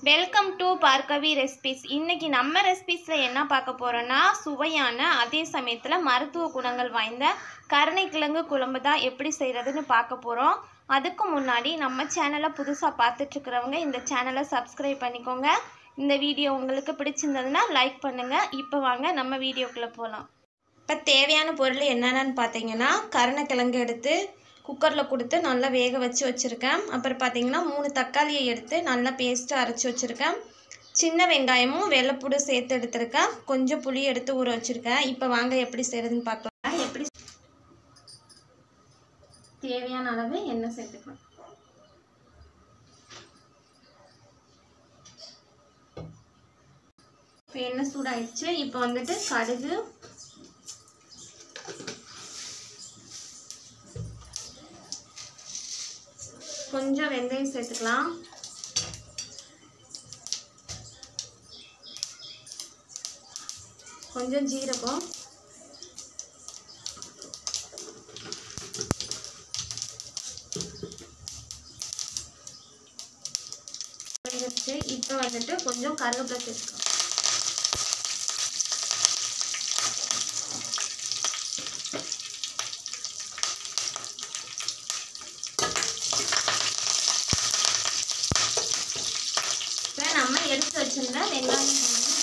welcome to Bhargavi recipes இன்னைக்கு நம்ம ரெசிபிஸில் என்ன பார்க்க போகிறோன்னா சுவையான அதே சமயத்தில் மருத்துவ குணங்கள் வாய்ந்த கருணைக்கிழங்கு குழம்பு தான் எப்படி செய்கிறதுன்னு பார்க்க போகிறோம் அதுக்கு முன்னாடி நம்ம சேனலை புதுசாக பார்த்துட்ருக்கிறவங்க இந்த சேனலை சப்ஸ்கிரைப் பண்ணிக்கோங்க இந்த வீடியோ உங்களுக்கு பிடிச்சிருந்ததுன்னா லைக் பண்ணுங்கள் இப்போ வாங்க நம்ம வீடியோக்குள்ளே போகலாம் இப்போ தேவையான பொருள் என்னென்னு பார்த்தீங்கன்னா கருணைக்கிழங்கு எடுத்து குக்கரில் கொடுத்து நல்லா வேக வச்சு வச்சுருக்கேன் அப்புறம் பார்த்தீங்கன்னா மூணு தக்காளியை எடுத்து நல்லா பேஸ்ட்டாக அரைச்சி வச்சுருக்கேன் சின்ன வெங்காயமும் வெள்ளைப்பூடு சேர்த்து எடுத்திருக்கேன் கொஞ்சம் புளி எடுத்து ஊற வச்சுருக்கேன் இப்போ வாங்க எப்படி செய்கிறதுன்னு பார்க்கலாம் எப்படி தேவையான அளவு எண்ணெய் சேர்த்துக்கலாம் இப்போ எண்ணெய் சூடாயிடுச்சு இப்போ வந்துட்டு கடுகு கொஞ்சம் வெந்தயம் சேர்த்துக்கலாம் கொஞ்சம் ஜீரகம் வெந்துருச்சு இப்போ வந்துட்டு கொஞ்சம் கருவேப்பிலை சேர்த்துக்கலாம் இப்போ நம்ம எடுத்து வச்சிருந்த வெங்காயம்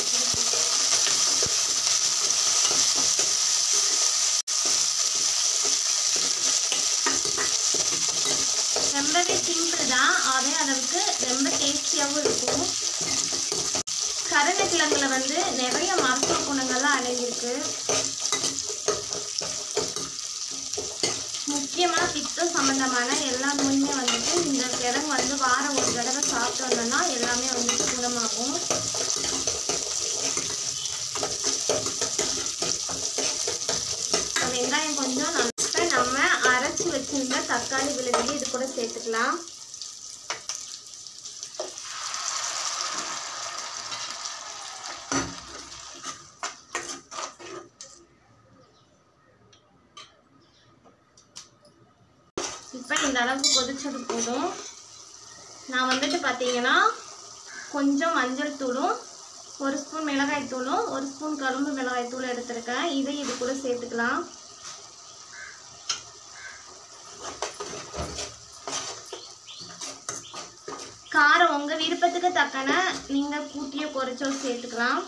ரொம்பவே சிம்பிள் தான் அதே அளவுக்கு ரொம்ப டேஸ்டியாகவும் இருக்கும் கருணைக்கிழங்குல வந்து நிறைய மருத்துவ குணங்கள்லாம் அடங்கியிருக்கு முக்கியமாக பித்தம் சம்மந்தமான எல்லா நோயுமே வந்துட்டு இந்த கிழங்கு வந்து வாரம் ஒரு தடவை சாப்பிட்டு வந்தோம்னா எல்லாமே வந்துட்டு குணமாகும் வெங்காயம் கொஞ்சம் நல்லா நம்ம அரைச்சி வச்சிருந்த தக்காளி விழுதி இது கூட சேர்த்துக்கலாம் இப்போ இந்த அளவுக்கு கொதிச்சது போதும் நான் வந்துட்டு பார்த்தீங்கன்னா கொஞ்சம் மஞ்சள் தூளும் ஒரு ஸ்பூன் மிளகாய் தூளும் ஒரு ஸ்பூன் கரும்பு மிளகாய் தூள் எடுத்திருக்கேன் இதை இது கூட சேர்த்துக்கலாம் காரம் உங்கள் விருப்பத்துக்கு தக்கன நீங்கள் கூட்டியோ குறைச்சோ சேர்த்துக்கலாம்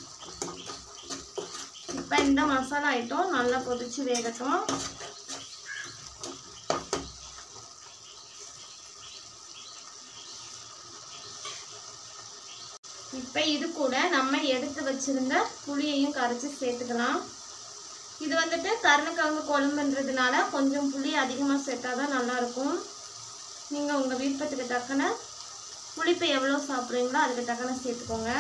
இப்போ இந்த மசாலா ஐட்டம் நல்லா கொதிச்சு வேகட்டும் இப்போ இது கூட நம்ம எடுத்து வச்சிருந்த புளியையும் கரைச்சி சேர்த்துக்கலாம் இது வந்துட்டு கருணைக்கிழங்கு குழம்புன்றதுனால கொஞ்சம் புளி அதிகமாக சேர்த்தா தான் நல்லாயிருக்கும் நீங்கள் உங்கள் விருப்பத்துக்கு தக்கன புளிப்பு எவ்வளோ சாப்பிட்றீங்களோ அதுக்கு தக்கன சேர்த்துக்கோங்க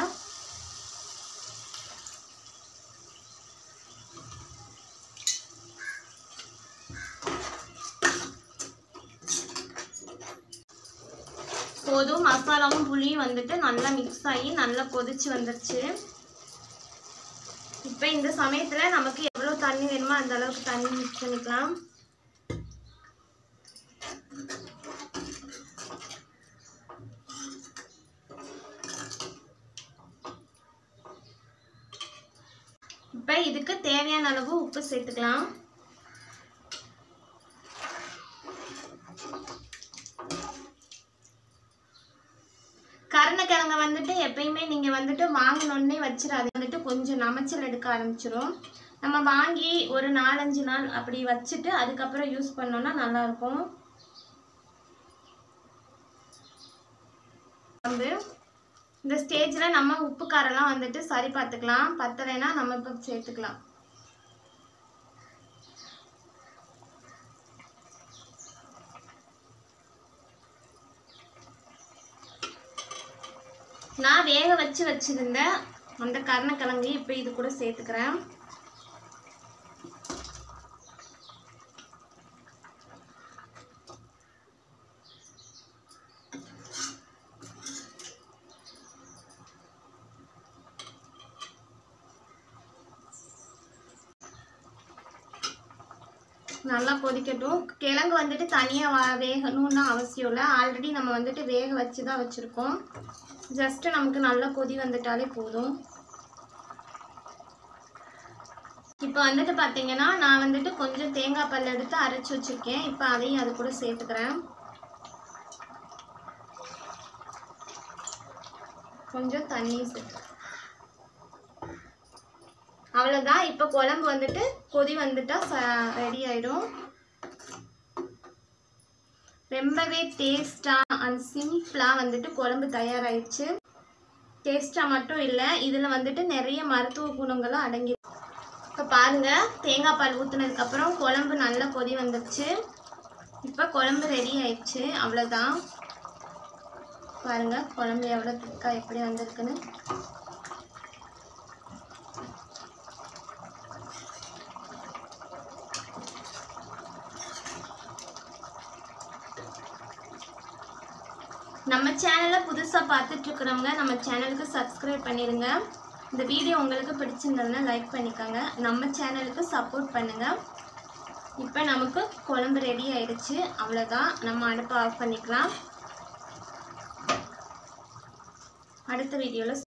போதும் மசாலாவும் புளியும் வந்துட்டு நல்லா மிக்ஸ் ஆகி நல்லா கொதிச்சு வந்துருச்சு இப்போ இந்த சமயத்தில் நமக்கு எவ்வளோ தண்ணி வேணுமோ அந்த அளவுக்கு தண்ணி மிக்ஸ் பண்ணிக்கலாம் இப்போ இதுக்கு தேவையான அளவு உப்பு சேர்த்துக்கலாம் கருணைக்கிழங்க வந்துட்டு எப்பயுமே நீங்கள் வந்துட்டு வாங்கினோடனே வச்சிடாது வந்துட்டு கொஞ்சம் நமைச்சல் எடுக்க ஆரம்பிச்சிடும் நம்ம வாங்கி ஒரு நாலஞ்சு நாள் அப்படி வச்சுட்டு அதுக்கப்புறம் யூஸ் பண்ணோன்னா நல்லாயிருக்கும் வந்து இந்த ஸ்டேஜில் நம்ம உப்பு காரெல்லாம் வந்துட்டு சரி பார்த்துக்கலாம் பத்தலைன்னா நம்ம இப்போ சேர்த்துக்கலாம் நான் வேக வச்சு வச்சுருந்த அந்த கருணைக்கிழங்கு இப்போ இது கூட சேர்த்துக்கிறேன் நல்லா கொதிக்கட்டும் கிழங்கு வந்துட்டு தனியாக வேகணும்னு அவசியம் இல்லை ஆல்ரெடி நம்ம வந்துட்டு வேக வச்சு தான் வச்சுருக்கோம் ஜஸ்ட்டு நமக்கு நல்லா கொதி வந்துட்டாலே போதும் இப்போ வந்துட்டு பார்த்தீங்கன்னா நான் வந்துட்டு கொஞ்சம் தேங்காய் பல் எடுத்து அரைச்சி வச்சுருக்கேன் இப்போ அதையும் அது கூட சேர்த்துக்கிறேன் கொஞ்சம் தண்ணி சேர்த்து அவ்வளோதான் இப்போ குழம்பு வந்துட்டு கொதி வந்துட்டா ச ரெடி ஆயிடும் ரொம்பவே டேஸ்டாக அண்ட் சிம்பிளாக வந்துட்டு குழம்பு தயாராகிடுச்சு டேஸ்ட்டாக மட்டும் இல்லை இதில் வந்துட்டு நிறைய மருத்துவ குணங்களும் அடங்கி இப்போ பாருங்கள் தேங்காய் பால் ஊற்றுனதுக்கப்புறம் குழம்பு நல்லா கொதி வந்துடுச்சு இப்போ குழம்பு ரெடி ஆயிடுச்சு அவ்வளோதான் பாருங்கள் குழம்பு எவ்வளோ திக்காக எப்படி வந்திருக்குன்னு நம்ம சேனலை புதுசாக பார்த்துட்டு இருக்கிறவங்க நம்ம சேனலுக்கு சப்ஸ்கிரைப் பண்ணிடுங்க இந்த வீடியோ உங்களுக்கு பிடிச்சிருந்ததுன்னா லைக் பண்ணிக்கோங்க நம்ம சேனலுக்கு சப்போர்ட் பண்ணுங்கள் இப்போ நமக்கு குழம்பு ரெடி ஆயிடுச்சு அவ்வளோதான் நம்ம அடுப்பை ஆஃப் பண்ணிக்கலாம் அடுத்த வீடியோவில்